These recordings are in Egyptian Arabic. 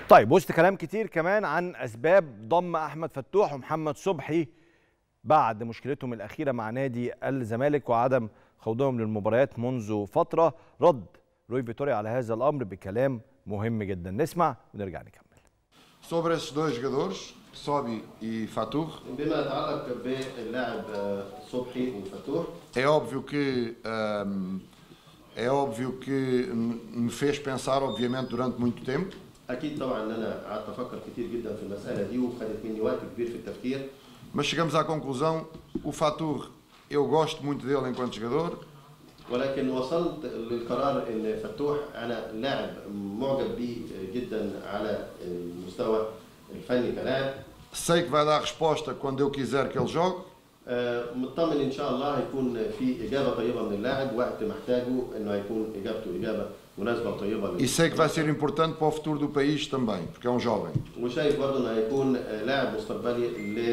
طيب وسط كلام كتير كمان عن اسباب ضم احمد فتوح ومحمد صبحي بعد مشكلتهم الاخيره مع نادي الزمالك وعدم خوضهم للمباريات منذ فتره رد روي فيتوريا على هذا الامر بكلام مهم جدا نسمع ونرجع نكمل Sobre esses dois jogadores, Sobi e Fatur, بما يتعلق باللاعب آه، صبحي وفتوح é óbvio que ahm, é óbvio que me me fez pensar, obviamente, durante muito tempo. اكيد طبعا ان انا قعدت افكر كتير جدا في المساله دي وخدت مني وقت كبير في التفكير Mas chegamos à conclusão, o Fatur, eu gosto muito dele enquanto jogador, ولكن وصلت للقرار ان فتوح انا لاعب معجب بيه جدا على المستوى الفني كلاعب sei que vai dar resposta quando eu quiser que ele jogue, آه، مطمن ان شاء الله هيكون في اجابه طيبه من اللاعب وقت محتاجه انه هيكون اجابته اجابه مناسبه وطيبه e sei que vai ser importante para o futuro do país também, porque é um jovem. وشايف برضه انه هيكون آه، لاعب مستقبلي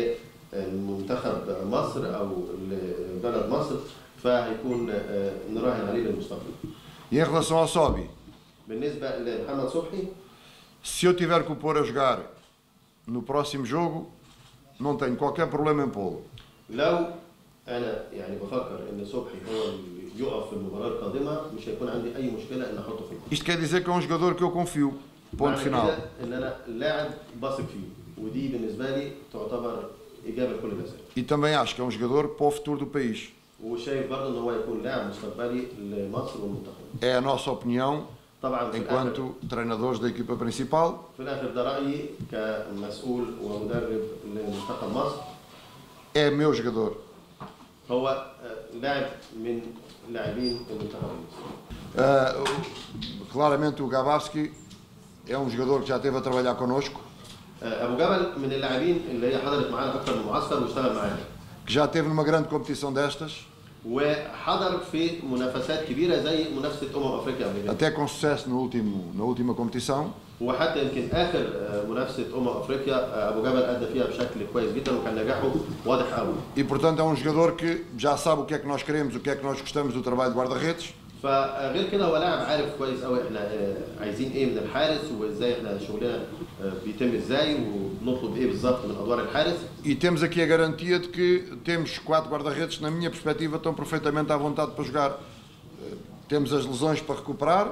لمنتخب مصر او لبلد مصر فهيكون آه، نراهن عليه للمستقبل. E em relação ao Sobi, بالنسبه لمحمد صبحي se eu tiver que o pôr a jogar no próximo jogo, não tenho qualquer problema em pô-lo. لو انا يعني بفكر ان صبحي هو اللي يقف في المباراه القادمه مش هيكون عندي اي مشكله ان احطه في المباراه. Isto quer dizer que é um jogador que eu confio. Ponto معنى final. كده ان انا لاعب بثق فيه ودي بالنسبه لي تعتبر اجابه لكل الاسئله. E também acho que é um jogador para o futuro do país. وشايف برضه ان هو يكون لاعب مستقبلي لمصر والمنتخب. É a nossa opinião طبعا في الاخر enquanto treinadores da equipa principal. في الاخر ده رايي كمسؤول ومدرب لمنتخب مصر É meu jogador. هو آه، لاعب من لاعبين المنتخب المصري. Ah, o- claramente o Gabavski é um jogador que já esteve a trabalhar connosco, آه، ابو جبل من اللاعبين اللي هي حضرت معانا اكتر من معسكر واشتغل معانا. que já esteve numa grande competição destas, وحضر في منافسات كبيره زي منافسه امم افريقيا قبل كده até com sucesso no último, na última competição. وحتى يمكن اخر آه، منافسه امم افريقيا آه، ابو جبل ادى فيها بشكل كويس جدا وكان نجاحه واضح قوي E portanto é um jogador que já sabe o que é que nós queremos, o que é que nós gostamos do trabalho de guarda-redes. فغير كده هو لاعب عارف كويس قوي احنا آه، عايزين ايه من الحارس وازاي احنا شغلنا آه، بيتم ازاي وبنطلب ايه بالظبط من ادوار الحارس E temos aqui a garantia de que temos quatro guarda-redes que, na minha perspectiva, estão perfeitamente à vontade para jogar. Eh, Temos as lesões para recuperar,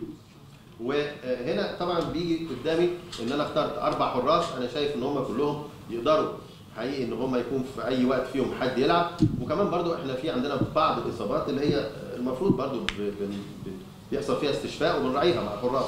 وهنا طبعا بيجي قدامي ان انا اخترت اربع حراس انا شايف ان هم كلهم يقدروا حقيقي ان هم يكون في اي وقت فيهم حد يلعب وكمان برضو احنا في عندنا بعض الاصابات اللي هي المفروض برضو ب- ب- ب- بيحصل فيها استشفاء وبنراعيها مع الحراس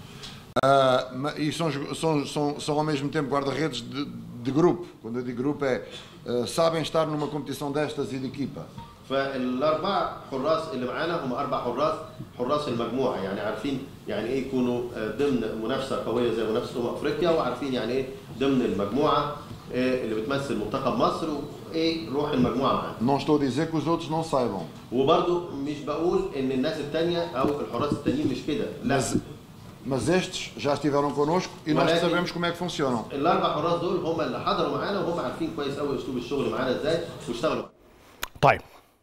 Ah, ma- e são, jo- são, são, são ao mesmo tempo guarda-redes de, de grupo. Quando eu digo grupo é ah, sabem estar numa competição destas e de equipa. فالاربع حراس اللي معانا هم اربع حراس حراس المجموعه يعني عارفين يعني ايه يكونوا آه، ضمن منافسه قويه زي منافسه امم افريقيا وعارفين يعني ايه ضمن المجموعه آه، اللي بتمثل منتخب مصر وايه روح المجموعه معانا Não estou a dizer que os outros não saibam, وبرضو مش بقول ان الناس التانية او الحراس التانيين مش كده لا mas, mas estes já estiveram connosco e nós Moleque. sabemos como é que funcionam. الاربع حراس دول هم اللي حضروا معانا وهم عارفين كويس قوي اسلوب الشغل معانا ازاي واشتغلوا طيب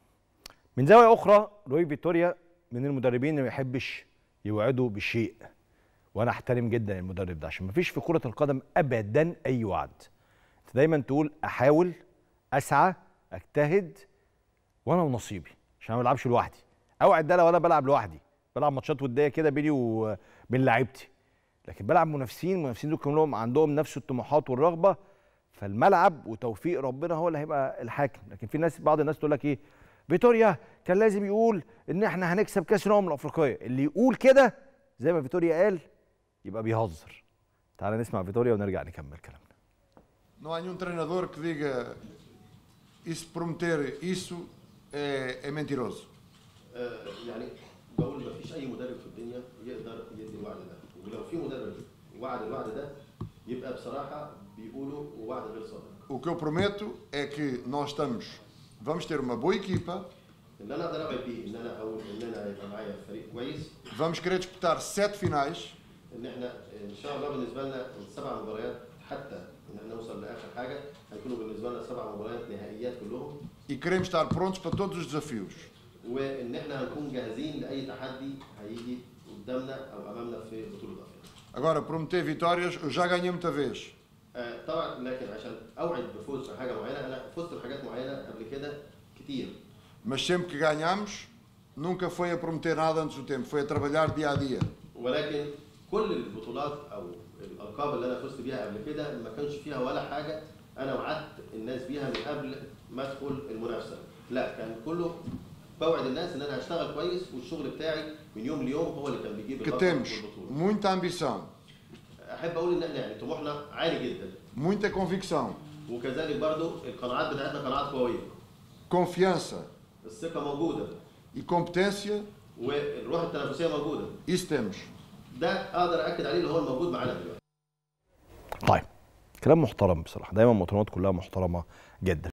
من زاويه اخرى روي فيتوريا من المدربين اللي ما يحبش يوعدوا بشيء وانا احترم جدا المدرب ده عشان ما فيش في كره القدم ابدا اي وعد انت دايما تقول احاول اسعى اجتهد وانا ونصيبي عشان ما بلعبش لوحدي اوعد ده لو انا بلعب لوحدي بلعب ماتشات وديه كده بيني وبين لعيبتي لكن بلعب منافسين المنافسين دول كلهم عندهم نفس الطموحات والرغبه فالملعب وتوفيق ربنا هو اللي هيبقى الحاكم لكن في ناس بعض الناس تقول لك ايه فيتوريا كان لازم يقول ان احنا هنكسب كاس الامم الافريقيه اللي يقول كده زي ما فيتوريا قال يبقى بيهزر تعال نسمع فيتوريا ونرجع نكمل كلامنا Não há nenhum treinador que diga isso prometer isso é, é mentiroso. آه، يعني بقول ما فيش اي مدرب في الدنيا يقدر يدي الوعد ده ولو في مدرب وعد الوعد ده يبقى بصراحه بيقولوا وعد غير صادق O que eu prometo é que nós estamos, vamos ter uma boa equipa, اللي انا اقدر اوعد بيه ان انا اقول ان انا هيبقى معايا فريق كويس vamos querer disputar sete finais ان احنا ان شاء الله بالنسبه لنا السبع مباريات حتى ان احنا نوصل لاخر حاجه هيكونوا بالنسبه لنا سبع مباريات نهائيات كلهم e queremos estar prontos para todos os desafios. وان احنا هنكون جاهزين لاي تحدي هيجي قدامنا او امامنا في بطوله افريقيا Agora, prometer vitórias, eu já ganhei muita vez. آه، طبعا لكن عشان اوعد بفوز في حاجه معينه انا فزت بحاجات معينه قبل كده كتير Mas sempre que ganhamos, nunca foi a prometer nada antes do tempo, foi a trabalhar dia a dia. ولكن كل البطولات او الالقاب اللي انا فزت بيها قبل كده ما كانش فيها ولا حاجه انا وعدت الناس بيها من قبل ما ادخل المنافسه لا كان كله بوعد الناس ان انا هشتغل كويس والشغل بتاعي من يوم ليوم هو اللي كان بيجيب Que اللقب temos والبطوله muita ambição, احب اقول ان احنا يعني طموحنا عالي جدا muita convicção, وكذلك برضو القناعات بتاعتنا قناعات قويه confiança الثقه موجوده e competência, والروح التنافسيه موجوده isso temos. ده اقدر اكد عليه اللي هو الموجود معانا دلوقتي طيب كلام محترم بصراحه دايما المؤتمرات كلها محترمه جدا